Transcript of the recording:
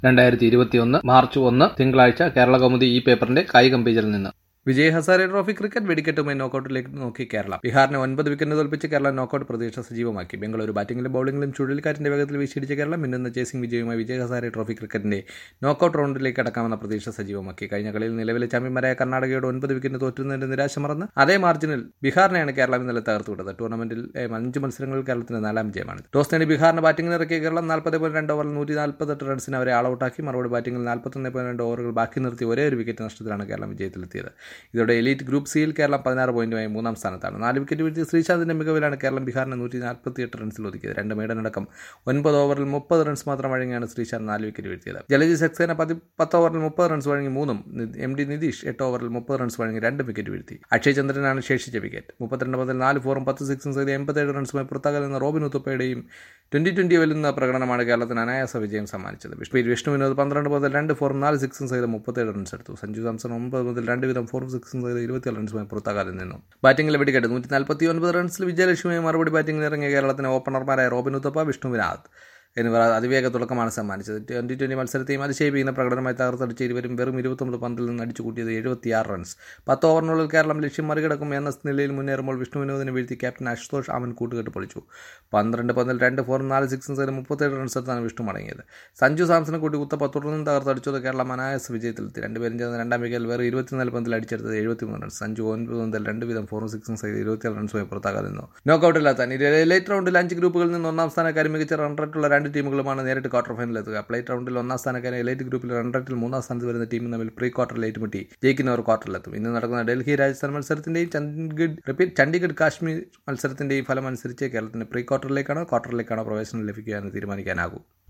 രണ്ടായിരത്തി ഇരുപത്തിയൊന്ന് മാർച്ച് ഒന്ന് തിങ്കളാഴ്ച കേരള കൗമുദി ഈ പേപ്പറിന്റെ കായികം പേജിൽ നിന്ന് വിജയ് ഹസാരെ ട്രോഫി ക്രിക്കറ്റ് വെടിക്കെട്ടുമായി നോക്കൌട്ടിലേക്ക് നോക്കി കേരളം ബീഹാറിനെ ഒൻപത് വിക്കറ്റിന് തോൽപ്പിച്ച് കേരളം നോക്കൌട്ട് പ്രതീക്ഷ സജീവമാക്കി ബംഗളൂരു ബാറ്റിംഗിലും ബൌളിംഗിലും ചുഴലിക്കാറ്റിന്റെ വേഗത്തിൽ വീശിയടിച്ച കേരളം മിന്നുന്ന ചേസിംഗ് വിജയവുമായി വിജയ് ഹസാരെ ട്രോഫി ക്രിക്കറ്റിന്റെ നോക്കൌട്ട് റൗണ്ടിലേക്ക് അടക്കാമെന്ന പ്രതീക്ഷ സജീവമാക്കി കഴിഞ്ഞ കളിയിൽ നിലവിലെ ചാമ്പ്യന്മാരായ കർണാടകയോട് ഒൻപത് വിക്കറ്റിന് തോറ്റുന്നതിന്റെ നിരാശ മറന്ന് അതേ മാർജിനിൽ ബീഹാറിനെയാണ് കേരളം ഇന്നലെ തകർത്തുവിട്ടത് ടൂർണമെന്റിൽ അഞ്ച് മത്സരങ്ങളിൽ കേരളത്തിന്റെ നാലാം വിജയമാണ് ടോസ് നേടി ബീഹാറിന് ബാറ്റിംഗിന് ഇറക്കിയ കേരളം നാൽപ്പത് പോയിന്റ് രണ്ട് ഓവറിൽ നൂറ്റി നാൽപ്പത്തെട്ട് റൺസിന് അവരെ ആൾ ഔട്ടാക്കി മറുപടി ബാറ്റിംഗിൽ നാൽപ്പത്തൊന്ന് പോയിന്റ് രണ്ട് ഓവറുകൾ ബാക്കി നിർത്തി ഒരേ ഒരു വിക്കറ്റ് നഷ്ടത്തിലാണ് കേരളം വിജയത്തിലെത്തിയത് ഇതോടെ എലീറ്റ് ഗ്രൂപ്പ് സിയിൽ കേരളം പതിനാറ് പോയിന്റുമായി മൂന്നാം സ്ഥാനത്താണ് നാല് വിക്കറ്റ് വീഴ്ത്തി ശ്രീശാന്തിന്റെ മികവിലാണ് കേരളം ബീഹാറിനെ നൂറ്റി നാൽപ്പത്തിയെട്ട് റൺസിൽ ഒതുക്കിയത് രണ്ട് മേഡനടക്കം ഒൻപത് ഓവറിൽ മുപ്പത് റൺസ് മാത്രം വഴങ്ങിയാണ് ശ്രീശാന്ത് നാല് വിക്കറ്റ് വീഴ്ത്തിയത് ജലജി സക്സേന പതി പത്ത് ഓവറിൽ മുപ്പത് റൺസ് വഴങ്ങി മൂന്നും എം ഡി നിതീഷ് എട്ട് ഓവറിൽ മുപ്പത് റൺസ് വഴങ്ങി രണ്ട് വിക്കറ്റ് വീഴ്ത്തി അക്ഷയ് ചന്ദ്രനാണ് ശേഷിച്ച വിക്കറ്റ് മുപ്പത്തിരണ്ട് മുതൽ നാല് ഫോറും പത്ത് സിക്സും ചെയ്ത് എൺപത്തേഴ് റൺസുമായി പുറത്താകാൻ നിന്ന റോബിൻ ഉത്തുപ്പയുടെയും ട്വന്റി ട്വന്റി വെല്ലുന്ന പ്രകടനമാണ് കേരളത്തിന് അനായാസ വിജയം സമ്മാനിച്ചത് വിഷ്ണു വിഷ്ണു വിനോദ് പന്ത്രണ്ട് മുതൽ രണ്ട് ഫോറും നാല് സിക്സും ചെയ്ത് മുപ്പത്തേഴ് റൺസ് എടുത്തു സഞ്ജു സാംസൺ ഒമ്പത് മുതൽ രണ്ട് വീതം ഫോറും സിക്സും ചെയ്ത് ഇരുപത്തിയേഴ് റൺസുമായി പുറത്താകാതെ നിന്നു ബാറ്റിംഗിൽ വെടിക്കെട്ട് നൂറ്റി നാൽപ്പത്തി ഒൻപത് റൺസിൽ വിജയലക്ഷ്മിയെ മറുപടി ബാറ്റിംഗിൽ ഇറങ്ങിയ കേരളത്തിന് ഓപ്പണർമാരായ റോബിൻ ഉത്തപ്പ വിഷ്ണു വിനാഥ് എന്നിവർ അതിവേഗ തുടക്കമാണ് സമ്മാനിച്ചത് ട്വന്റി ട്വന്റി മത്സരത്തെയും അതിശയിപ്പിക്കുന്ന പ്രകടനമായി തകർത്തടിച്ച് ഇരുവരും വെറും ഇരുപത്തൊമ്പത് പന്തിൽ നിന്ന് അടിച്ചു കൂട്ടിയത് എഴുപത്തിയാറ് റൺസ് പത്ത് ഓവറിനുള്ളിൽ കേരളം ലക്ഷ്യം മറികടക്കും എന്ന നിലയിൽ മുന്നേറുമ്പോൾ വിഷ്ണു വിനോദിനെ വീഴ്ത്തി ക്യാപ്റ്റൻ അശുതോഷ് ആമൻ കൂട്ടുകെട്ട് പൊളിച്ചു പന്ത്രണ്ട് പന്തിൽ രണ്ട് ഫോറും നാല് സിക്സും സൈഡ് മുപ്പത്തേഴ് റൺസ് എടുത്താണ് വിഷ്ണു മടങ്ങിയത് സഞ്ജു സാംസനെ കൂട്ടി ഉത്തപ്പ തുടർന്നും തകർത്തടിച്ചത് കേരളം അനായാസ വിജയത്തിലെത്തി രണ്ടുപേരും ചേർന്ന് രണ്ടാം വിക്കറ്റിൽ വേറെ ഇരുപത്തിനാല് പന്തിൽ അടിച്ചെടുത്തത് എഴുപത്തിമൂന്ന് റൺസ് സഞ്ജു ഒൻപത് മുതൽ രണ്ട് വീതം ഫോറും സിക്സും സൈഡ് ഇരുപത്തിയേഴ് റൺസുമായി പുറത്താകാതെ നിന്നു നോക്കൌട്ടില്ലാത്ത ലേറ്റ് റൗണ്ടിൽ അഞ്ച് ഗ്രൂപ്പുകളിൽ നിന്ന് ഒന്നാം സ്ഥാനക്കാരും മികച്ച റൺ റേറ്റുള്ള രണ്ട് ടീമുകളുമാണ് നേരിട്ട് ക്വാർട്ടർ ഫൈനലിൽ എത്തുക പ്ലേറ്റ് റൗണ്ടിൽ ഒന്നാം സ്ഥാനക്കാരെ എലൈറ്റ് ഗ്രൂപ്പിൽ റൺ റേറ്റിൽ മൂന്നാം സ്ഥാനത്ത് വരുന്ന ടീമും തമ്മിൽ പ്രീ ക്വാർട്ടറിൽ ഏറ്റുമുട്ടി ജയിക്കുന്നവർ ക്വാർട്ടറിലെത്തും ഇന്ന് നടക്കുന്ന ഡൽഹി രാജസ്ഥാൻ മത്സരത്തിന്റെയും ചണ്ഡീഗഡ് റിപ്പീറ്റ് ചണ്ഡീഗഡ് കാശ്മീർ മത്സരത്തിന്റെയും ഫലം അനുസരിച്ച് കേരളത്തിന് പ്രീ ക്വാർട്ടറിലേക്കാണോ ക്വാർട്ടറിലേക്കാണോ പ്രവേശനം ലഭിക്കുക എന്ന് തീരുമാനിക്കാനാകും